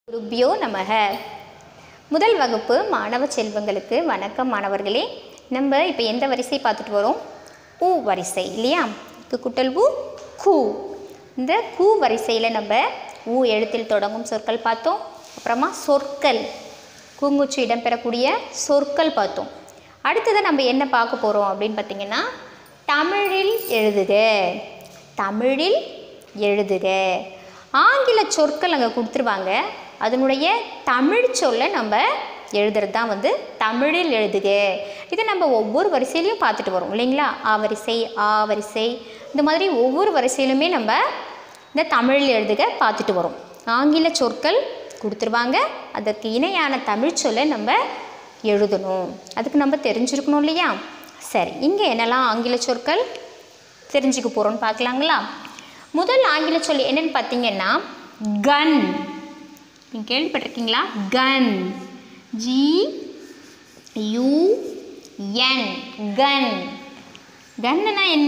குருபியோ நமக முதல் வகுப்பு மாணவ செல்வங்களுக்கு வணக்கம் மாணவர்களே நம்ம இப்போ எந்த வரிசை பார்த்துட்டு வரோம் ஊ வரிசை இல்லையா கு குட்டல் ஊ கூ இந்த கூ வரிசையில் நம்ம ஊ எழுத்தில் தொடங்கும் சொற்கள் பார்த்தோம் அப்புறமா சொற்கள் கூங்குச்சி இடம்பெறக்கூடிய சொற்கள் பார்த்தோம் அடுத்தது நம்ம என்ன பார்க்க போகிறோம் அப்படின்னு பார்த்தீங்கன்னா தமிழில் எழுதுக தமிழில் எழுதுக ஆங்கில சொற்கள் அங்கே கொடுத்துருவாங்க அதனுடைய தமிழ் சொல்லை நம்ம எழுதுறது தான் வந்து தமிழில் எழுதுக இதை நம்ம ஒவ்வொரு வரிசையிலையும் பார்த்துட்டு வரோம் இல்லைங்களா ஆ வரிசை ஆ வரிசை இந்த மாதிரி ஒவ்வொரு வரிசையிலுமே நம்ம இந்த தமிழில் எழுதுக பார்த்துட்டு வரோம் ஆங்கில சொற்கள் கொடுத்துருவாங்க அதற்கு இணையான தமிழ் சொல்லை நம்ம எழுதணும் அதுக்கு நம்ம தெரிஞ்சிருக்கணும் இல்லையா சரி இங்கே என்னெல்லாம் ஆங்கில சொற்கள் தெரிஞ்சுக்க போகிறோம்னு பார்க்கலாங்களா முதல் ஆங்கில சொல் என்னன்னு பார்த்தீங்கன்னா கன் நீங்கள் கேள்விப்பட்டிருக்கீங்களா கன் ஜி யூ என் கன் கன்னுனா என்ன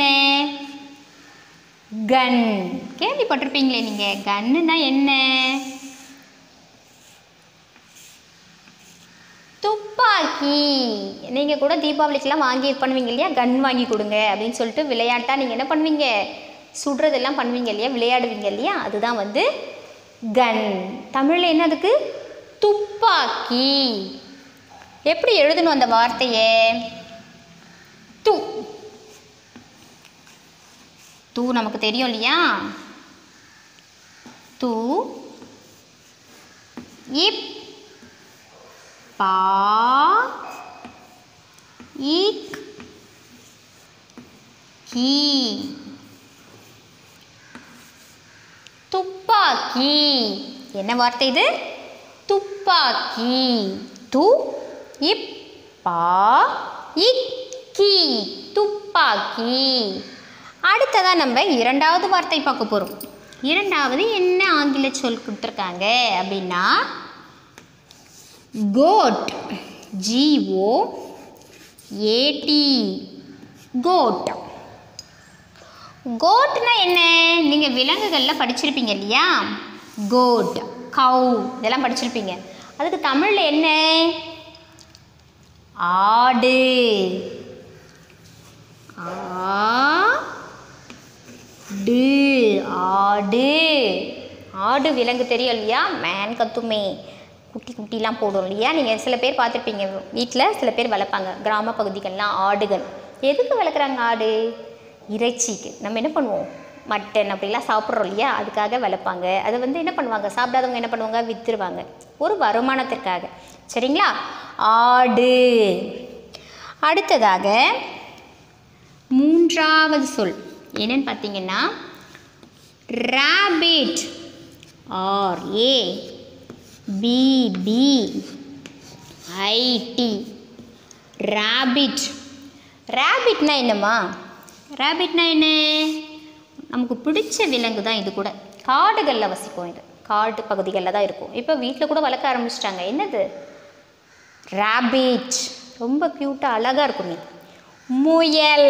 கன் கேள்விப்பட்டிருப்பீங்களே நீங்கள் கன்னுனா என்ன துப்பாக்கி நீங்கள் கூட தீபாவளிக்கெல்லாம் வாங்கி இது பண்ணுவீங்க இல்லையா கன் வாங்கி கொடுங்க அப்படின்னு சொல்லிட்டு விளையாட்டாக நீங்கள் என்ன பண்ணுவீங்க சுடுறதெல்லாம் பண்ணுவீங்க இல்லையா விளையாடுவீங்க இல்லையா அதுதான் வந்து கன் தமிழில் என்ன அதுக்கு துப்பாக்கி எப்படி எழுதணும் அந்த வார்த்தையை து தூ நமக்கு தெரியும் இல்லையா து இப் பா இக் கி துப்பாக்கி என்ன வார்த்தை இது துப்பாக்கி து இப் பா இக் கி துப்பாக்கி அடுத்ததாக நம்ம இரண்டாவது வார்த்தை பார்க்க போகிறோம் இரண்டாவது என்ன ஆங்கில சொல் கொடுத்துருக்காங்க அப்படின்னா கோட் ஜிஓ ஏடி கோட் கோட்னா என்ன நீங்கள் விலங்குகளில் படிச்சிருப்பீங்க இல்லையா கோட் கவு இதெல்லாம் படிச்சிருப்பீங்க அதுக்கு தமிழில் என்ன ஆடு ஆடு ஆடு ஆடு விலங்கு தெரியும் இல்லையா மேன் கத்துமே குட்டி குட்டிலாம் போடும் இல்லையா நீங்கள் சில பேர் பார்த்துருப்பீங்க வீட்டில் சில பேர் வளர்ப்பாங்க கிராம பகுதிகள்லாம் ஆடுகள் எதுக்கு வளர்க்குறாங்க ஆடு இறைச்சிக்கு நம்ம என்ன பண்ணுவோம் மட்டன் அப்படிலாம் சாப்பிட்றோம் இல்லையா அதுக்காக வளர்ப்பாங்க அதை வந்து என்ன பண்ணுவாங்க சாப்பிடாதவங்க என்ன பண்ணுவாங்க விற்றுருவாங்க ஒரு வருமானத்திற்காக சரிங்களா ஆடு அடுத்ததாக மூன்றாவது சொல் என்னன்னு பார்த்தீங்கன்னா rabbit R A B B I T rabbit ரேபிட்னா என்னம்மா ரேபிட்னா என்ன நமக்கு பிடிச்ச விலங்கு தான் இது கூட காடுகளில் வசிக்கும் இது காடு பகுதிகளில் தான் இருக்கும் இப்போ வீட்டில் கூட வளர்க்க ஆரம்பிச்சிட்டாங்க என்னது ரேபிட் ரொம்ப க்யூட்டாக அழகாக இருக்கும் நீ முயல்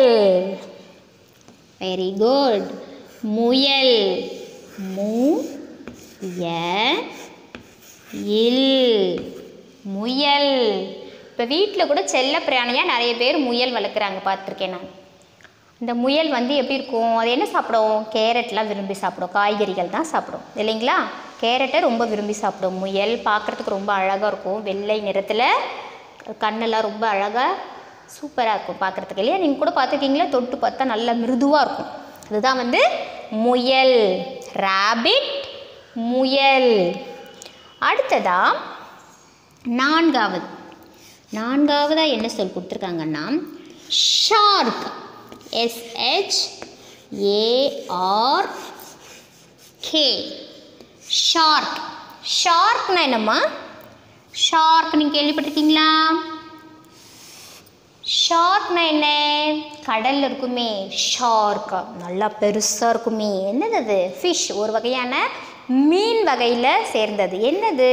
வெரி குட் முயல் மு ய இல் முயல் இப்போ வீட்டில் கூட செல்ல பிராணியாக நிறைய பேர் முயல் வளர்க்குறாங்க பார்த்துருக்கேன் நான் இந்த முயல் வந்து எப்படி இருக்கும் அது என்ன சாப்பிடும் கேரட்லாம் விரும்பி சாப்பிடும் காய்கறிகள் தான் சாப்பிடும் இல்லைங்களா கேரட்டை ரொம்ப விரும்பி சாப்பிடும் முயல் பார்க்குறதுக்கு ரொம்ப அழகாக இருக்கும் வெள்ளை நிறத்தில் கண்ணெல்லாம் ரொம்ப அழகாக சூப்பராக இருக்கும் பார்க்குறதுக்கு இல்லையா நீங்கள் கூட பார்த்துருக்கீங்களா தொட்டு பார்த்தா நல்லா மிருதுவாக இருக்கும் அதுதான் வந்து முயல் ராபிட் முயல் அடுத்ததா நான்காவது நான்காவதாக என்ன சொல் கொடுத்துருக்காங்கன்னா shark S H A R K shark ஷார்க்னா என்னம்மா ஷார்க் நீங்கள் கேள்விப்பட்டிருக்கீங்களா ஷார்க்னா என்ன கடலில் இருக்குமே ஷார்க் நல்லா பெருசாக இருக்குமே என்னது அது ஃபிஷ் ஒரு வகையான மீன் வகையில் சேர்ந்தது என்னது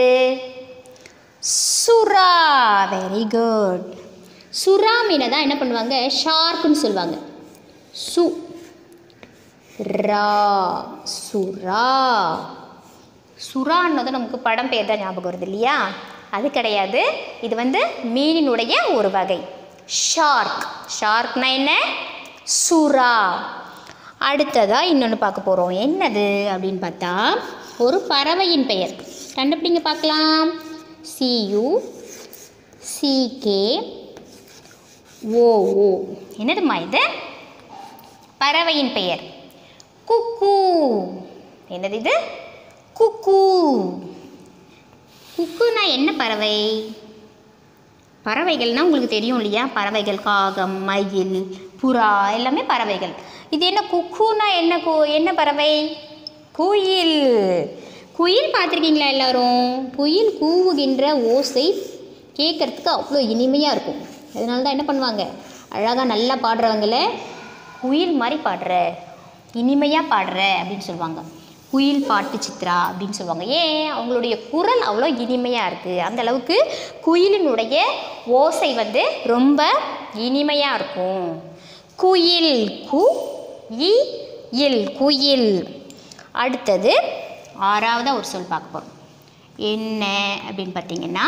சுறா வெரி குட் சுறா மீனை தான் என்ன பண்ணுவாங்க ஷார்க்குன்னு சொல்லுவாங்க சு ரா சுறா சுறான்னதும் நமக்கு படம் பேர் தான் ஞாபகம் வருது இல்லையா அது கிடையாது இது வந்து மீனினுடைய ஒரு வகை ஷார்க் ஷார்க்னா என்ன சுறா அடுத்ததாக இன்னொன்று பார்க்க போகிறோம் என்னது அப்படின்னு பார்த்தா ஒரு பறவையின் பெயர் கண்டுபிடிங்க பார்க்கலாம் சியு சிகே ஓ ஓ என்னதும்மா இது பறவையின் பெயர் குக்கு என்னது இது குக்கு குக்குனா என்ன பறவை பறவைகள்னால் உங்களுக்கு தெரியும் இல்லையா பறவைகள் காகம் மயில் புறா எல்லாமே பறவைகள் இது என்ன குக்குனா என்ன கு என்ன பறவை குயில் குயில் பார்த்துருக்கீங்களா எல்லாரும் குயில் கூவுகின்ற ஓசை கேட்குறதுக்கு அவ்வளோ இனிமையாக இருக்கும் அதனால தான் என்ன பண்ணுவாங்க அழகாக நல்லா பாடுறவங்கள குயில் மாதிரி பாடுற இனிமையாக பாடுற அப்படின்னு சொல்லுவாங்க குயில் பாட்டு சித்ரா அப்படின்னு சொல்லுவாங்க ஏன் அவங்களுடைய குரல் அவ்வளோ இனிமையாக இருக்குது அந்த அளவுக்கு குயிலினுடைய ஓசை வந்து ரொம்ப இனிமையாக இருக்கும் குயில் கு இ இல் குயில் அடுத்தது ஆறாவதாக ஒரு சொல் பார்க்க போகிறோம் என்ன அப்படின்னு பார்த்தீங்கன்னா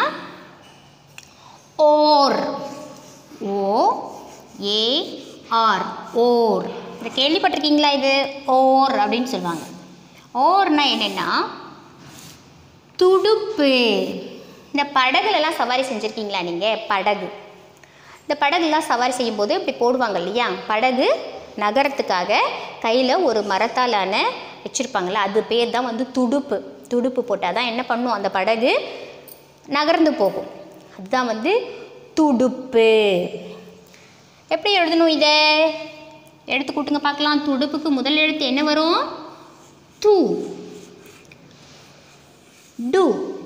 ஓர் ஓ ஏ ஆர் ஓர் இதை கேள்விப்பட்டிருக்கீங்களா இது ஓர் அப்படின்னு சொல்லுவாங்க ஓர்னா என்னென்னா துடுப்பு இந்த படகுலலாம் சவாரி செஞ்சுருக்கீங்களா நீங்கள் படகு இந்த படகுலாம் சவாரி செய்யும்போது இப்படி போடுவாங்க இல்லையா படகு நகரத்துக்காக கையில் ஒரு மரத்தாலான வச்சுருப்பாங்களே அது பேர் தான் வந்து துடுப்பு துடுப்பு போட்டால் தான் என்ன பண்ணும் அந்த படகு நகர்ந்து போகும் அதுதான் வந்து துடுப்பு எப்படி எழுதணும் இதை எடுத்து கூட்டுங்க பார்க்கலாம் துடுப்புக்கு முதல் எழுத்து என்ன வரும் து டு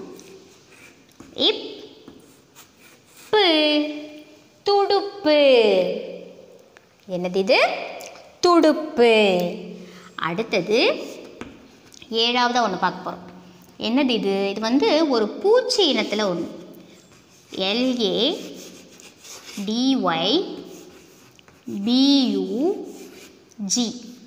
இப் பு துடுப்பு என்னது இது துடுப்பு அடுத்தது ஏழாவதாக ஒன்று பார்க்க போகிறோம் என்னது இது இது வந்து ஒரு பூச்சி இனத்தில் ஒன்று எல்ஏ டிஒய் பியூ ஜி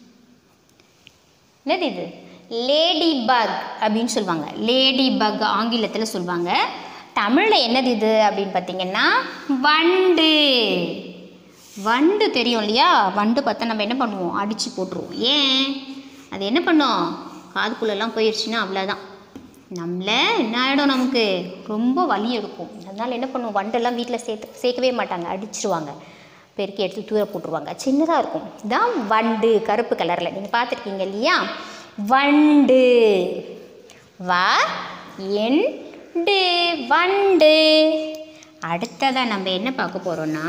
என்னது இது லேடி பக் அப்படின்னு சொல்லுவாங்க லேடி பக் ஆங்கிலத்தில் சொல்லுவாங்க தமிழில் என்னது இது அப்படின்னு பார்த்தீங்கன்னா வண்டு வண்டு தெரியும் இல்லையா வண்டு பார்த்தா நம்ம என்ன பண்ணுவோம் அடித்து போட்டுருவோம் ஏன் அது என்ன பண்ணும் காதுக்குள்ளெல்லாம் போயிடுச்சுன்னா அவ்வளோதான் நம்மளை என்ன ஆகிடும் நமக்கு ரொம்ப வலி எடுக்கும் அதனால் என்ன பண்ணுவோம் வண்டெல்லாம் வீட்டில் சேர்த்து சேர்க்கவே மாட்டாங்க அடிச்சிருவாங்க பெருக்கி எடுத்து தூர போட்டுருவாங்க சின்னதாக இருக்கும் இதான் வண்டு கருப்பு கலரில் நீங்கள் பார்த்துருக்கீங்க இல்லையா வண்டு வ என் டு வண்டு அடுத்ததாக நம்ம என்ன பார்க்க போகிறோன்னா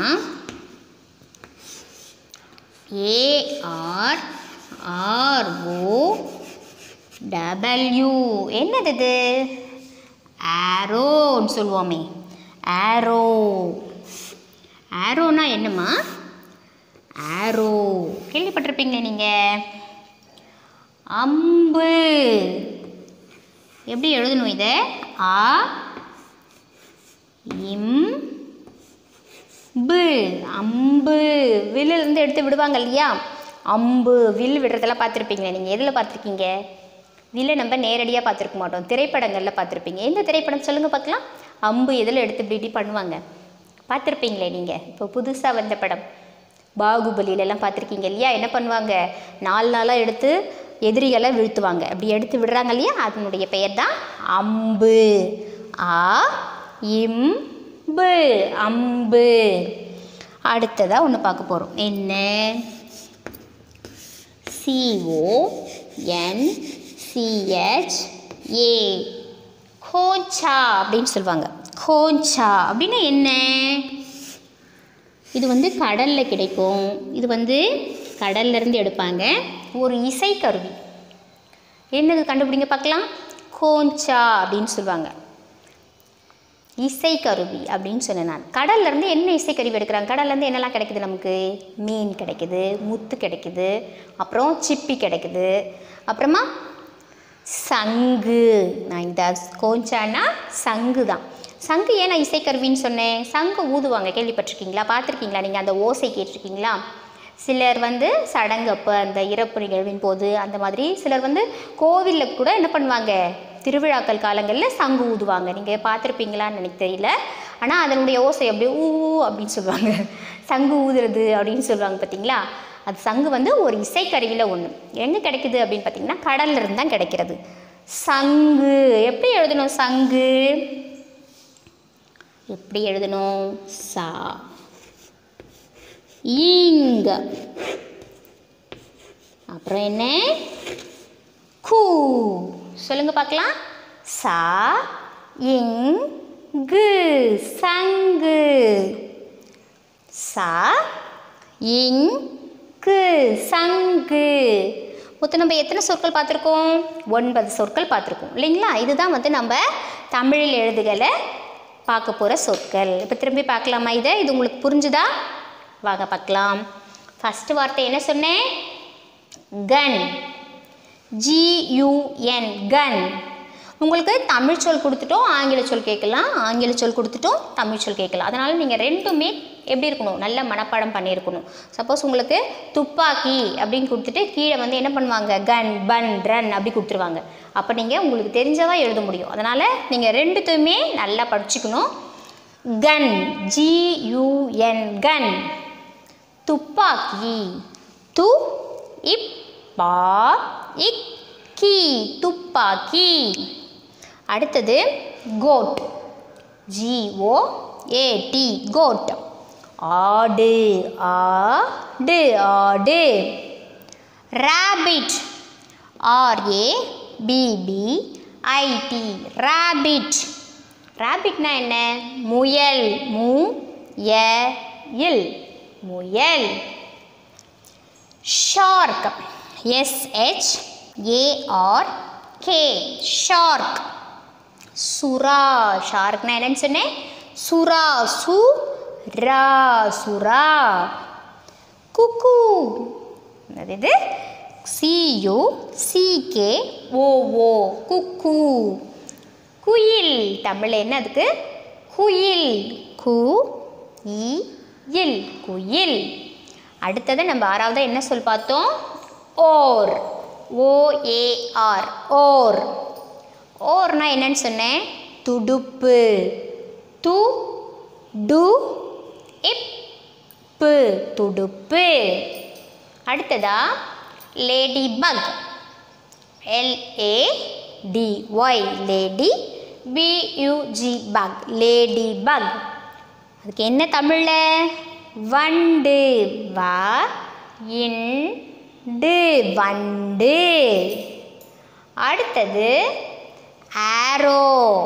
ஏஆர் ஆர்ஓ டபிள்யூ என்னது இது ஆரோன்னு சொல்லுவோமே ஆரோ ஆரோனா என்னம்மா ஆரோ கேள்விப்பட்டிருப்பீங்களே நீங்கள் அம்பு எப்படி எழுதணும் இதை ஆ இம் பு அம்பு வில்லிருந்து எடுத்து விடுவாங்க இல்லையா அம்பு வில் விடுறதெல்லாம் பார்த்துருப்பீங்களே நீங்கள் எதில் பார்த்துருக்கீங்க வில்லை நம்ம நேரடியாக பார்த்துருக்க மாட்டோம் திரைப்படங்களில் பார்த்துருப்பீங்க எந்த திரைப்படம் சொல்லுங்கள் பார்க்கலாம் அம்பு எதில் எடுத்து இப்படி இப்படி பண்ணுவாங்க பார்த்துருப்பீங்களே நீங்கள் இப்போ புதுசாக வந்த படம் பாகுபலியிலலாம் பார்த்துருக்கீங்க இல்லையா என்ன பண்ணுவாங்க நாலு நாளாக எடுத்து எதிரிகளை வீழ்த்துவாங்க அப்படி எடுத்து விடுறாங்க இல்லையா அதனுடைய பெயர் தான் அம்பு ஆ இம் பு அம்பு அடுத்ததாக ஒன்று பார்க்க போகிறோம் என்ன சிஓ என் சிஹெச் ஏ கோச்சா அப்படின்னு சொல்லுவாங்க கோச்சா அப்படின்னா என்ன இது வந்து கடலில் கிடைக்கும் இது வந்து கடல்ல இருந்து எடுப்பாங்க ஒரு இசைக்கருவி என்னது கண்டுபிடிங்க பார்க்கலாம் கோஞ்சா அப்படின்னு சொல்லுவாங்க இசைக்கருவி அப்படின்னு சொன்னேன் நான் கடல்ல இருந்து என்ன இசைக்கருவி எடுக்கிறாங்க கடல்ல இருந்து என்னெல்லாம் கிடைக்குது நமக்கு மீன் கிடைக்குது முத்து கிடைக்குது அப்புறம் சிப்பி கிடைக்குது அப்புறமா சங்கு நான் இந்த கோஞ்சானா சங்கு தான் சங்கு ஏன் நான் இசைக்கருவின்னு சொன்னேன் சங்கு ஊதுவாங்க கேள்விப்பட்டிருக்கீங்களா பார்த்துருக்கீங்களா நீங்கள் அந்த ஓசை கேட்டிருக்கீங்களா சிலர் வந்து சடங்கு அப்போ அந்த இறப்பு நிகழ்வின் போது அந்த மாதிரி சிலர் வந்து கோவிலில் கூட என்ன பண்ணுவாங்க திருவிழாக்கள் காலங்களில் சங்கு ஊதுவாங்க நீங்கள் பார்த்துருப்பீங்களான்னு எனக்கு தெரியல ஆனால் அதனுடைய ஓசை அப்படியே ஊ அப்படின்னு சொல்லுவாங்க சங்கு ஊதுறது அப்படின்னு சொல்லுவாங்க பார்த்தீங்களா அது சங்கு வந்து ஒரு இசைக்கருவியில் ஒன்று எங்கே கிடைக்குது அப்படின்னு பார்த்தீங்கன்னா கடல்ல இருந்து தான் கிடைக்கிறது சங்கு எப்படி எழுதணும் சங்கு எப்படி எழுதணும் சா இங்க அப்புறம் என்ன கூ சொல்லுங்க பார்க்கலாம் சா இங் கு சங்கு சா இங் கு சங்கு மொத்தம் நம்ம எத்தனை சொற்கள் பார்த்துருக்கோம் ஒன்பது சொற்கள் பார்த்துருக்கோம் இல்லைங்களா இதுதான் வந்து நம்ம தமிழில் எழுதுகளை பார்க்க போகிற சொற்கள் இப்போ திரும்பி பார்க்கலாமா இதை இது உங்களுக்கு புரிஞ்சுதா வாங்க பார்க்கலாம் ஃபஸ்ட்டு வார்த்தை என்ன சொன்னேன் கன் ஜியூஎன் கன் உங்களுக்கு தமிழ் சொல் கொடுத்துட்டோம் ஆங்கில சொல் கேட்கலாம் ஆங்கில சொல் கொடுத்துட்டோம் தமிழ் சொல் கேட்கலாம் அதனால் நீங்கள் ரெண்டுமே எப்படி இருக்கணும் நல்ல மனப்பாடம் பண்ணியிருக்கணும் சப்போஸ் உங்களுக்கு துப்பாக்கி அப்படின்னு கொடுத்துட்டு கீழே வந்து என்ன பண்ணுவாங்க கன் பன் ரன் அப்படி கொடுத்துருவாங்க அப்போ நீங்கள் உங்களுக்கு தெரிஞ்சதாக எழுத முடியும் அதனால் நீங்கள் ரெண்டுத்தையுமே நல்லா படிச்சுக்கணும் கன் ஜியூஎன் கன் துப்பாக்கி து இப் பா இக் கி துப்பாக்கி அடுத்தது கோட் ஜிஓ ஏடி கோட் ஆடு ஆடு ஆடு rabbit R A B B I T rabbit ரேபிட்னா என்ன முயல் மு ய இல் முயல் shark S H A R K shark சுறா ஷார்க்னா என்னன்னு சொன்னேன் சுறா சு ரா சுறா குக்கு அது இது சியு சிகே ஓஓ குக்கு குயில் தமிழில் என்ன அதுக்கு குயில் கு இ இல் குயில் அடுத்தது நம்ம ஆறாவது என்ன சொல் பார்த்தோம் ஓர் ஓஏஆர் ஓர் ஓர்னா என்னன்னு சொன்னேன் துடுப்பு து டு இப்பு துடுப்பு அடுத்ததா lady bug L A D Y lady B U G bug lady bug அதுக்கு என்ன தமிழில் வண்டு வா இண்டு வண்டு அடுத்தது arrow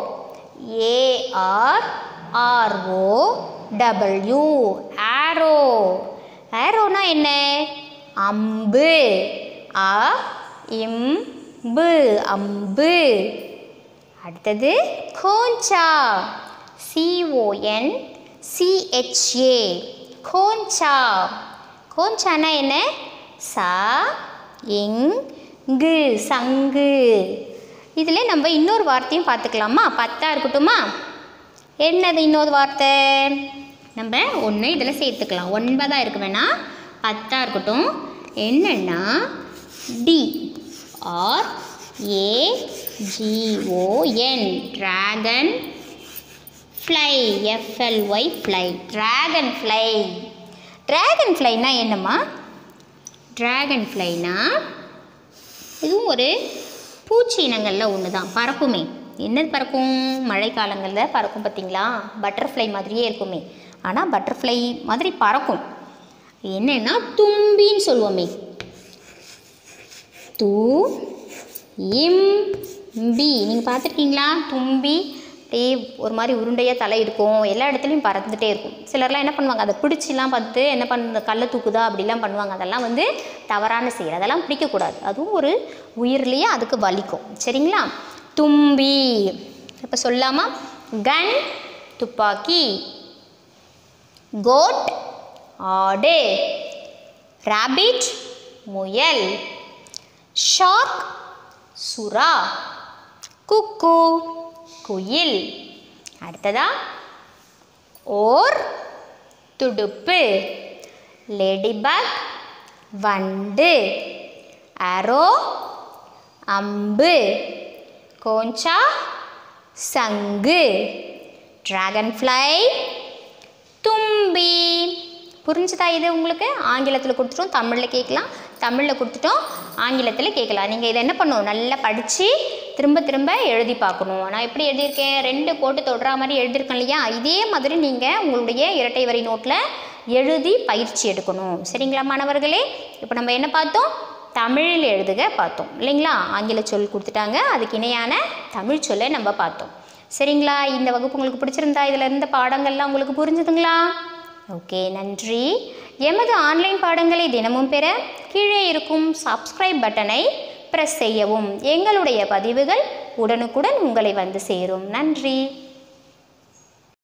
A R R O W arrow ஆரோனா என்ன அம்பு அ இம்பு அம்பு அடுத்தது கோஞ்சா சிஓஎன் சிஹெச்ஏ கோஞ்சா கோஞ்சானா என்ன சா இங்கு சங்கு இதில் நம்ம இன்னொரு வார்த்தையும் பார்த்துக்கலாமா பத்தா இருக்கட்டுமா என்னது இன்னொரு வார்த்தை நம்ம ஒன்று இதில் சேர்த்துக்கலாம் ஒன்பதாக இருக்க வேணாம் பத்தாக இருக்கட்டும் என்னென்னா D R A G O N dragon fly F L Y fly dragon fly dragon ஃப்ளைனா என்னம்மா ட்ராகன் ஃப்ளைனா இதுவும் ஒரு பூச்சி இனங்களில் ஒன்று தான் பறக்குமே என்னது பறக்கும் மழைக்காலங்களில் பறக்கும் பார்த்தீங்களா பட்டர்ஃப்ளை மாதிரியே இருக்குமே ஆனால் பட்டர்ஃப்ளை மாதிரி பறக்கும் என்னன்னா தும்பின்னு சொல்லுவோமே து இம் பி நீங்கள் பார்த்துருக்கீங்களா தும்பி டே ஒரு மாதிரி உருண்டையாக தலை இருக்கும் எல்லா இடத்துலையும் பறந்துட்டே இருக்கும் சிலர்லாம் என்ன பண்ணுவாங்க அதை பிடிச்சிலாம் பார்த்து என்ன பண்ண கல்லை தூக்குதா அப்படிலாம் பண்ணுவாங்க அதெல்லாம் வந்து தவறான செயல் அதெல்லாம் பிடிக்கக்கூடாது அதுவும் ஒரு உயிர்லேயே அதுக்கு வலிக்கும் சரிங்களா தும்பி இப்போ சொல்லாமா கன் துப்பாக்கி கோட் ஆடு ராபிட் முயல் ஷார்க் சுறா குக்கு குயில் அடுத்ததா ஓர் துடுப்பு லேடிபக் வண்டு அரோ அம்பு கோஞ்சா சங்கு டிராகன் ஃப்ளை தும்பி புரிஞ்சுதா இது உங்களுக்கு ஆங்கிலத்தில் கொடுத்துட்டோம் தமிழில் கேட்கலாம் தமிழில் கொடுத்துட்டோம் ஆங்கிலத்தில் கேட்கலாம் நீங்கள் இதை என்ன பண்ணணும் நல்லா படித்து திரும்ப திரும்ப எழுதி பார்க்கணும் நான் எப்படி எழுதியிருக்கேன் ரெண்டு கோட்டு தொடுற மாதிரி எழுதியிருக்கேன் இல்லையா இதே மாதிரி நீங்கள் உங்களுடைய இரட்டை வரி நோட்டில் எழுதி பயிற்சி எடுக்கணும் சரிங்களா மாணவர்களே இப்போ நம்ம என்ன பார்த்தோம் தமிழில் எழுதுக பார்த்தோம் இல்லைங்களா ஆங்கில சொல் கொடுத்துட்டாங்க அதுக்கு இணையான தமிழ் சொல்லை நம்ம பார்த்தோம் சரிங்களா இந்த வகுப்பு உங்களுக்கு பிடிச்சிருந்தா இதில் இருந்த பாடங்கள்லாம் உங்களுக்கு புரிஞ்சுதுங்களா ஓகே நன்றி எமது ஆன்லைன் பாடங்களை தினமும் பெற கீழே இருக்கும் சப்ஸ்கிரைப் பட்டனை பிரஸ் செய்யவும் எங்களுடைய பதிவுகள் உடனுக்குடன் உங்களை வந்து சேரும் நன்றி